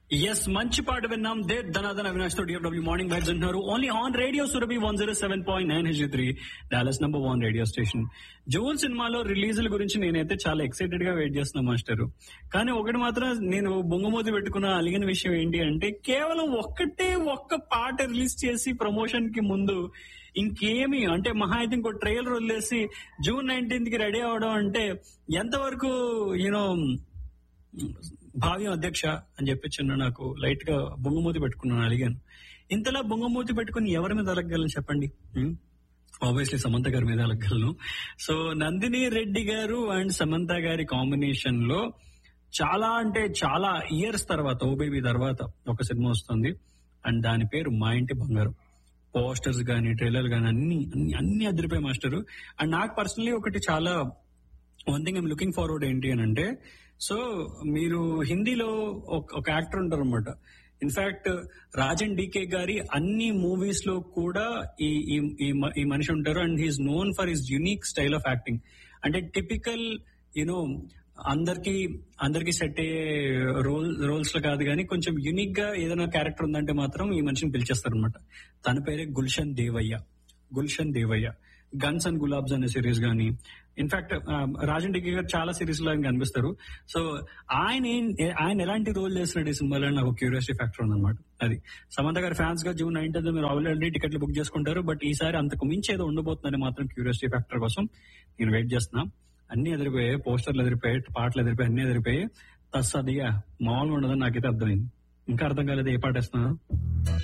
yes మంచి పాట విన్నాం దే ధనాధన అవినాష్ తో డిఎఫ్డబ్ల్యూ మార్నింగ్ వైబ్స్ అంటున్నారు only on radio Surabhi one zero seven point nine H three Dallas number one radio station zone సినిమాలో రిలీజుల గురించి నేనైతే చాలా ఎక్సైటెడ్ గా వెయిట్ చేస్తున్నా మాస్టర్ కానీ ఒకటి మాత్రం నేను బొంగమూతి పెట్టుకున్న అలిగిన విషయం ఏంటి అంటే కేవలం ఒక్కటే ఒక్క పాట రిలీజ్ చేసి ప్రమోషన్ కి ముందు ఇంకేమి అంటే మహా అయితే ఇంకో ట్రైలర్ వదిలేసి జూన్ నైన్టీన్త్ కి రెడీ అవడం అంటే ఎంతవరకు యూనో భావ్యం అధ్యక్ష అని చెప్పి నాకు లైట్ గా బొంగమూతి పెట్టుకున్నాను అడిగాను ఇంతలా బొంగమూతి పెట్టుకుని ఎవరి మీద అలగలను చెప్పండి ఆబ్వియస్లీ సమంత గారి మీద అలగలను సో నందిని రెడ్డి గారు అండ్ సమంత గారి కాంబినేషన్ లో చాలా అంటే చాలా ఇయర్స్ తర్వాత ఓ బేబీ తర్వాత ఒక సినిమా వస్తుంది అండ్ దాని పేరు మా ఇంటి బంగారం పోస్టర్స్ గానీ ట్రైలర్ గానీ అన్ని అన్ని అన్ని అదిరిపోయి మాస్టర్ అండ్ నాకు పర్సనలీ ఒకటి చాలా one thing I'm looking forward ఏంటి అని అంటే సో మీరు హిందీలో ఒక- ఒక యాక్టర్ ఉంటారు అనమాట ఇన్ఫాక్ట్ రాజన్ డీకే గారి అన్ని మూవీస్ లో కూడా ఈ ఈ- ఈ మ- ఈ మనిషి ఉంటారు and he's known for his unique style of acting అంటే టిపికల్ యునో అందరికి అందరికి సెట్ అయ్యే రోల్ రోల్స్ లో కాదు కానీ కొంచెం యునిక్ గా ఏదైనా క్యారెక్టర్ ఉందంటే మాత్రం ఈ మనిషిని పిలిచేస్తారు అనమాట తన పేరే గుల్షన్ దేవయ్య గుల్షన్ దేవయ్య గన్స్ అండ్ గులాబ్స్ అనే సిరీస్ గానీ ఇన్ఫాక్ట్ రాజన్ డిగ్రీ గారు చాలా సిరీస్ లో ఆయన కనిపిస్తారు సో ఆయన ఏం- ఆయన ఎలాంటి రోల్ చేస్తున్నాడు ఈ సినిమాలో నాకు క్యూరియాసిటీ ఫ్యాక్టర్ ఉందన్నమాట అది సమంత గారి ఫ్యాన్స్ గా జూన్ నైన్టీన్త్ మీరు ఆల్రెడీ టికెట్లు బుక్ చేసుకుంటారు బట్ ఈసారి అంతకు మించి ఏదో ఉండబోతుందని మాత్రం క్యూరియాసిటీ ఫ్యాక్టర్ కోసం నేను వెయిట్ చేస్తున్నా అన్ని ఎదిరిపోయాయి పోస్టర్లు ఎదిరిపోయాయి పాటలు ఎదిరిపోయాయి అన్ని ఎదిరిపోయాయి తస్ అది మామూలుగా ఉండదని నాకైతే అర్థమైంది ఇంకా అర్థం కాలేదు ఏ పాట వేస్తున్నా